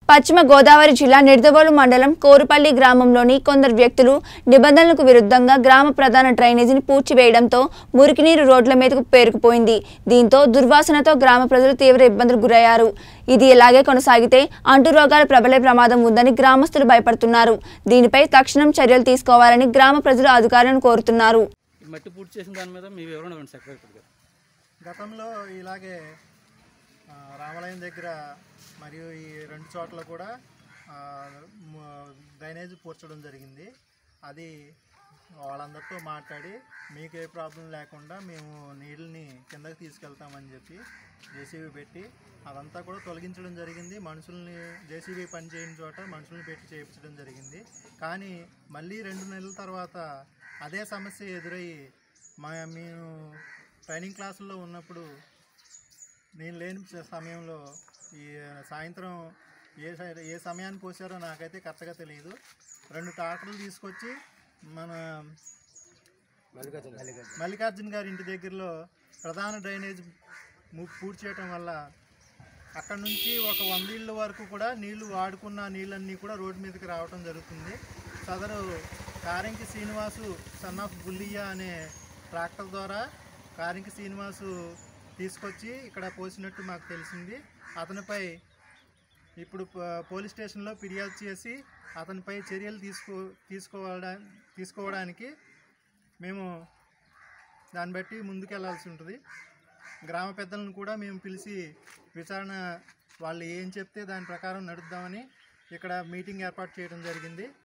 పశ్చిమ గోదావరి జిల్లా నిడదవోలు మండలం కోరుపల్లి గ్రామంలోని కొందరు వ్యక్తులు నిబంధనలకు విరుద్ధంగా గ్రామ ప్రధాన డ్రైనేజీని పూడ్చివేయడంతో మురికినీరు రోడ్ల మీదకు పేరుకుపోయింది దీంతో దుర్వాసనతో గ్రామ ప్రజలు తీవ్ర ఇబ్బందులు గురయ్యారు ఇది ఇలాగే కొనసాగితే అంటురోగాలు ప్రబలే ప్రమాదం ఉందని గ్రామస్తులు భయపడుతున్నారు దీనిపై తక్షణం చర్యలు తీసుకోవాలని గ్రామ ప్రజలు అధికారులను కోరుతున్నారు ఈ మట్టి పూర్తి చేసిన దాని మీద మీ వివరణ ఇవ్వండి సెక్రటరీ గారు గతంలో ఇలాగే ఆ, రామాలయం దగ్గర మరియు ఈ రెండు చోట్ల కూడా ఆ, మ- డ్రైనేజ్ పూడ్చడం జరిగింది అది వాళ్ళందరితో మాట్లాడి మీకు ఏ ప్రాబ్లం లేకుండా మేము నీళ్ళని కిందకి తీసుకెళ్తామని చెప్పి జేసీబీ పెట్టి అదంతా కూడా తొలగించడం జరిగింది మనుషుల్ని జేసీబీ పని చేయని చోట మనుషుల్ని పెట్టి చేయించడం జరిగింది కానీ మళ్ళీ రెండు నెలల తర్వాత అదే సమస్య ఎదురయ్యి మా మేము ట్రైనింగ్ క్లాసుల్లో ఉన్నప్పుడు నేను లేని స- సమయంలో ఈ సాయంత్రం ఏ సై- ఏ సమయాన్ని పోసారో నాకైతే కరెక్ట్గా తెలియదు రెండు ట్రాక్టర్లు తీసుకొచ్చి మన మల్లికార్జున్ గారి ఇంటి దగ్గరలో ప్రధాన డ్రైనేజ్ ము- పూర్తి చేయటం వల్ల అక్కడ నుంచి ఒక వంద ఇళ్ళ వరకు కూడా నీళ్లు వాడుకున్న నీళ్ళన్నీ కూడా రోడ్డు మీదకి రావటం జరుగుతుంది సదరు కారింకి శ్రీనివాసు సన్ ఆఫ్ బుల్లియా అనే ట్రాక్టర్ ద్వారా కారింకి శ్రీనివాసు తీసుకొచ్చి ఇక్కడ పోసినట్టు మాకు తెలిసింది అతనిపై ఇప్పుడు ప- పోలీస్ స్టేషన్లో ఫిర్యాదు చేసి అతనిపై చర్యలు తీసుకో తీసుకోవడా తీసుకోవడానికి మేము దాన్ని బట్టి ముందుకెళ్లాల్సి ఉంటుంది గ్రామ పెద్దలను కూడా మేము పిలిచి విచారణ వాళ్ళు ఏం చెప్తే దాని ప్రకారం నడుద్దామని ఇక్కడ మీటింగ్ ఏర్పాటు చేయడం జరిగింది